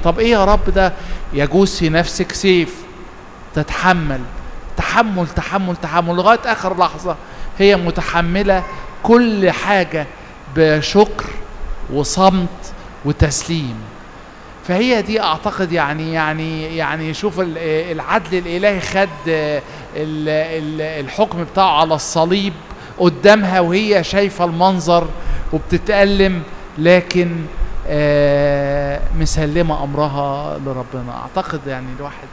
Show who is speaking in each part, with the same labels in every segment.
Speaker 1: طب ايه يا رب ده يجوز في نفسك سيف تتحمل تحمل تحمل تحمل لغايه اخر لحظه هي متحمله كل حاجه بشكر وصمت وتسليم فهي دي اعتقد يعني يعني يعني شوف ال- العدل الالهي خد ال- ال- الحكم بتاعه على الصليب قدامها وهي شايفه المنظر وبتتألم لكن آه، مسلمه امرها لربنا اعتقد يعني الواحد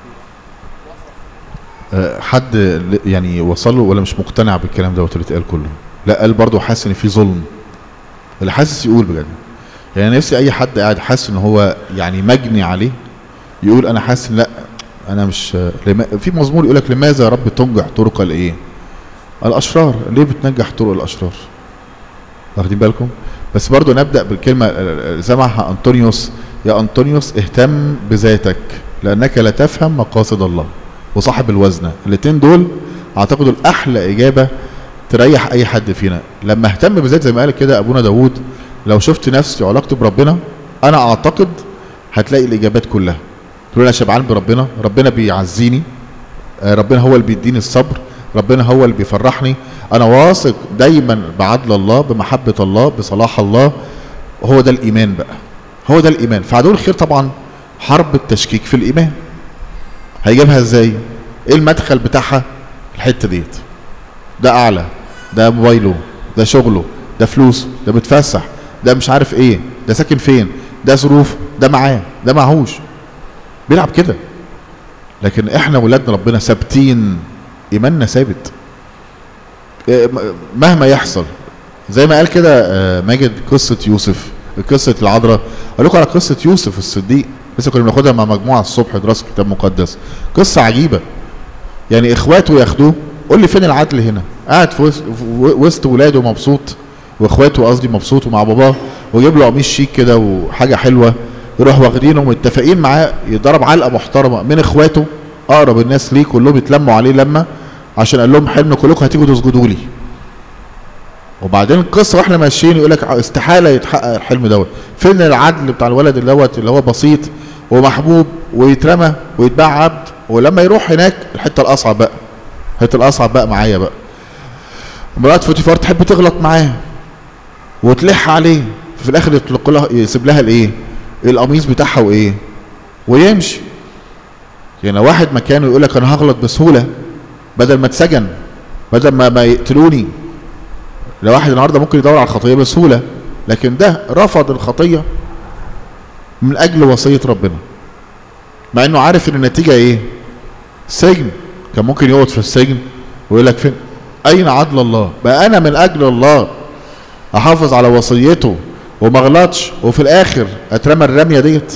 Speaker 2: آه، حد ل- يعني وصل له ولا مش مقتنع بالكلام دوت اللي اتقال كله لا قال برضه حاسس ان في ظلم اللي حاسس يقول بجد يعني نفسي اي حد قاعد حاسس ان هو يعني مجني عليه يقول انا حاسس إن لا انا مش لما في مزمور يقول لك لماذا يا رب تنجح طرق الايه الاشرار ليه بتنجح طرق الاشرار واخدين بالكم بس برضو نبدا بالكلمه اللي سمعها انطونيوس يا انطونيوس اهتم بذاتك لانك لا تفهم مقاصد الله وصاحب الوزنه الاثنين دول اعتقد الاحلى اجابه تريح اي حد فينا لما اهتم بذاتي زي ما قال كده ابونا داوود لو شفت نفسي وعلاقتي بربنا انا اعتقد هتلاقي الاجابات كلها تقول انا شبعان بربنا ربنا بيعزيني آه، ربنا هو اللي بيديني الصبر ربنا هو اللي بيفرحني انا واثق دايما بعدل الله بمحبه الله بصلاح الله هو ده الايمان بقى هو ده الايمان فعدو الخير طبعا حرب التشكيك في الايمان هيجيبها ازاي ايه المدخل بتاعها الحته ديت ده اعلى ده موبايله ده شغله ده فلوسه ده بتفسح ده مش عارف ايه ده ساكن فين ده ظروف ده معاه ده معهوش بيلعب كده لكن احنا ولادنا ربنا ثابتين ايماننا ثابت إيه، م- مهما يحصل زي ما قال كده آه، ماجد قصه يوسف قصه العذراء اقول لكم على قصه يوسف الصديق لسه كنا بناخدها مع مجموعه الصبح دراسه كتاب مقدس قصه عجيبه يعني اخواته ياخدوه قول لي فين العدل هنا قاعد في وسط, في وسط ولاده مبسوط واخواته قصدي مبسوط ومع باباه ويجيب له قميص شيك كده وحاجه حلوه يروح واخدينه ومتفقين معاه يضرب علقه محترمه من اخواته اقرب الناس ليه كلهم يتلموا عليه لما عشان قال لهم حلم كلكم هتيجوا تسجدوا لي وبعدين القصه واحنا ماشيين يقول لك استحاله يتحقق الحلم دوت فين العدل بتاع الولد اللي دوت اللي هو بسيط ومحبوب ويترمى ويتباع عبد ولما يروح هناك الحته الاصعب بقى الحته الاصعب بقى معايا بقى مرات فوتيفار تحب تغلط معاه وتلح عليه في الاخر يطلق لها يسيب لها الايه القميص بتاعها وايه ويمشي يعني لو واحد مكانه يقول لك انا هغلط بسهوله بدل ما اتسجن بدل ما ما يقتلوني لو واحد النهارده ممكن يدور على الخطيه بسهوله لكن ده رفض الخطيه من اجل وصيه ربنا مع انه عارف ان النتيجه ايه سجن كان ممكن يقعد في السجن ويقول لك فين اين عدل الله بقى انا من اجل الله احافظ على وصيته وما اغلطش وفي الاخر اترمى الرميه ديت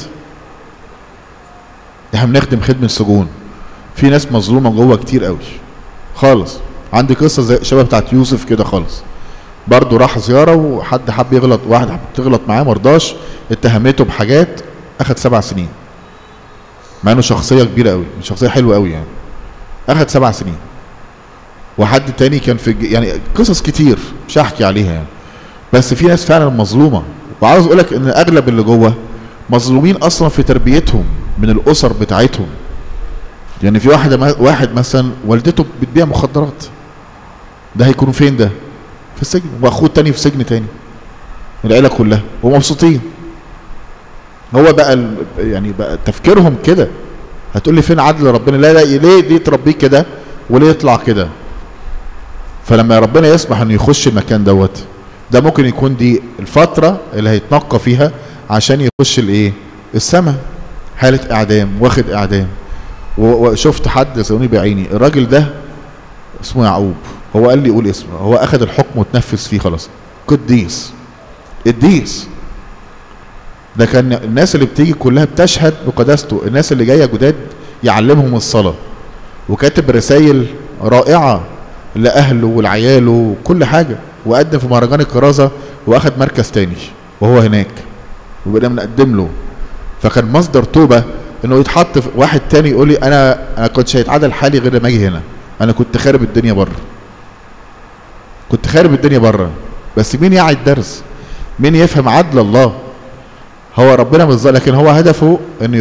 Speaker 2: احنا بنخدم خدمه سجون في ناس مظلومه جوه كتير قوي خالص عندي قصه زي شبه بتاعت يوسف كده خالص برضه راح زياره وحد حب يغلط واحد حب تغلط معاه مرضاش اتهمته بحاجات اخد سبع سنين مع انه شخصيه كبيره قوي شخصيه حلوه قوي يعني اخد سبع سنين وحد تاني كان في الج- يعني قصص كتير مش هحكي عليها يعني بس في ناس فعلا مظلومه وعاوز اقول لك ان اغلب اللي جوه مظلومين اصلا في تربيتهم من الاسر بتاعتهم يعني في واحد واحد مثلا والدته بتبيع مخدرات ده هيكونوا فين ده في السجن واخوه التاني في سجن تاني العيله كلها ومبسوطين هو بقى ال- يعني بقى تفكيرهم كده هتقول لي فين عدل ربنا لا لا ليه دي تربيه كده وليه يطلع كده فلما ربنا يسمح انه يخش المكان دوت ده ممكن يكون دي الفتره اللي هيتنقى فيها عشان يخش الايه السماء حاله اعدام واخد اعدام و- وشفت حد سوني بعيني الراجل ده اسمه يعقوب هو قال لي قول اسمه هو اخذ الحكم وتنفذ فيه خلاص قديس قديس ده كان الناس اللي بتيجي كلها بتشهد بقداسته الناس اللي جايه جداد يعلمهم الصلاه وكاتب رسائل رائعه لاهله ولعياله وكل حاجه وقدم في مهرجان الكرازه واخد مركز تاني وهو هناك وبقينا بنقدم له فكان مصدر توبه انه يتحط في واحد تاني يقول لي انا انا كنتش هيتعدل حالي غير لما اجي هنا انا كنت خارب الدنيا بره كنت خارب الدنيا بره بس مين يعي الدرس مين يفهم عدل الله هو ربنا مش ظالم، لكن هو هدفه انه